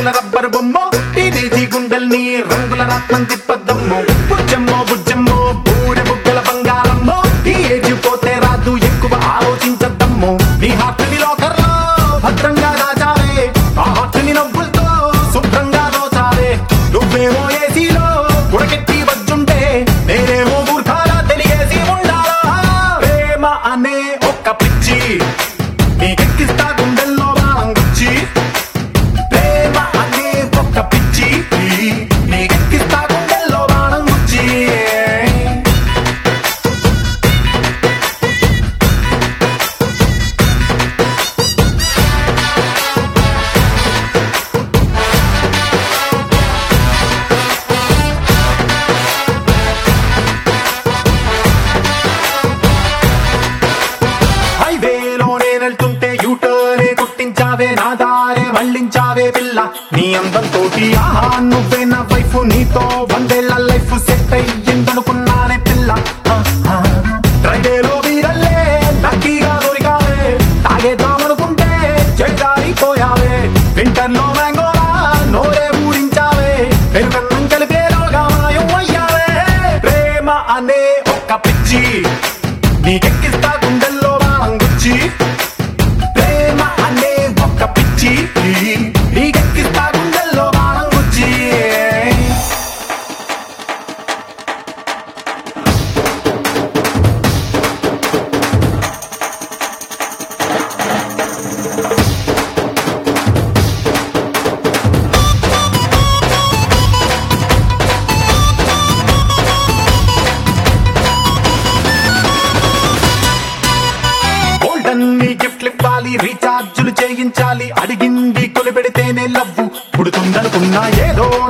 రంగుల రబ్బరు బొమ్మ టీనేజీ గుండెల్ని రంగుల రత్నం తిప్పద్దమ్మో బుజ్జమ్మో బుజ్జమ్మో బూరె బుగ్గల బంగారమ్మో ఈ ఏజ్ పోతే రాదు ఎక్కువ ఆలోచించద్దమ్మో నీ హార్ట్ని లోకర్లో భద్రంగా దాచావే ఆ హార్ట్ని నవ్వులతో శుభ్రంగా దోచావే నువ్వేమో ఏసీలో ఉడకెత్తి వచ్చుంటే నేనేమో మూర్ఖాలా తెలియేసి ఉండాలా ప్రేమ అనే ఒక్క పిచ్చి నీకెక్కిస్తా గుండెల్లో బాణం గుచ్చి ప్రేమ అనే ఒక్క పిచ్చి నీకెక్కిస్తా గుండెల్లో బాణం గుచ్చి హైవేలో నేనెళ్తుంటే యూటర్నే కుట్టించావే నా దారే మళ్ళించావే పిల్ల నీ అందంతో ఆహా నువ్వే నా వైఫ్ నీతో వందేళ్ల లైఫ్ సెట్ అయ్యిందనుకున్నానే పిల్ల ఆ, ఆ. డ్రైవేలో వీరల్లే లక్కీగా దొరికావే తాగేద్దామనుకుంటే చెడ్డారిపోయావే వింటర్లో మ్యాంగోలా నోరే ఊరించావే పెరుగన్నం కలిపేలోగా మాయం అయ్యావే ప్రేమ అనే ఒక్క పిచ్చి నీకెక్కిస్తా గుండెల్లో బాణం గుచ్చి ప్రేమ అనే ఒక్క పిచ్చి నీకెక్కిస్తా గుండెల్లో బాణం గుచ్చి గోల్డెన్ నీ గిఫ్ట్లు ఇవ్వాలి రీఛార్జులు చేయించాలి అడిగింది కొలిపెడితేనే లవ్వు పుడుతుందనుకున్నా ఏదో